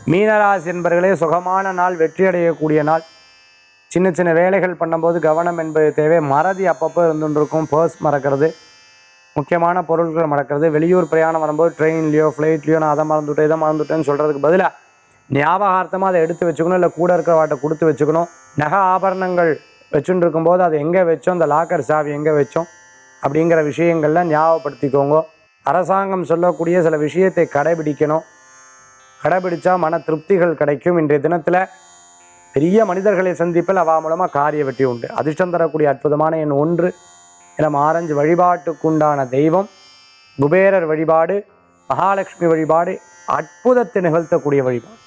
மீனராசி என்பர்களே சுகமான நாள் வெற்றி அடையக்கூடிய நாள் சின்ன சின்ன வேலைகள் பண்ணும்போது கவனம் என்பது தேவை மறதி அப்பப்போ இருந்துட்டு இருக்கும் பர்ஸ் மறக்கிறது முக்கியமான பொருட்கள் மறக்கிறது வெளியூர் பிரயாணம் வரும்போது ட்ரெயின்லையோ ஃப்ளைட்லையோ நான் அதை மறந்துவிட்டேன் இதை மறந்துவிட்டேன்னு சொல்கிறதுக்கு பதிலாக ஞாபகார்த்தமாக அதை எடுத்து வச்சுக்கணும் இல்லை கூட இருக்கிற வாட்டை கொடுத்து வச்சுக்கணும் நகை ஆபரணங்கள் வச்சுட்டு இருக்கும்போது அதை எங்கே வச்சோம் அந்த லாக்கர் சாவி எங்கே வச்சோம் அப்படிங்கிற விஷயங்கள்லாம் ஞாபகப்படுத்திக்கோங்க அரசாங்கம் சொல்லக்கூடிய சில விஷயத்தை கடைபிடிக்கணும் கடைபிடிச்சா மன திருப்திகள் கிடைக்கும் இன்றைய தினத்தில் பெரிய மனிதர்களை சந்திப்பில் அவா மூலமாக காரிய வெற்றி உண்டு அதிர்ஷ்டம் தரக்கூடிய அற்புதமான எண் ஒன்று இளம் ஆரஞ்சு வழிபாட்டுக்குண்டான தெய்வம் குபேரர் வழிபாடு மகாலட்சுமி வழிபாடு அற்புதத்தை நிகழ்த்தக்கூடிய வழிபாடு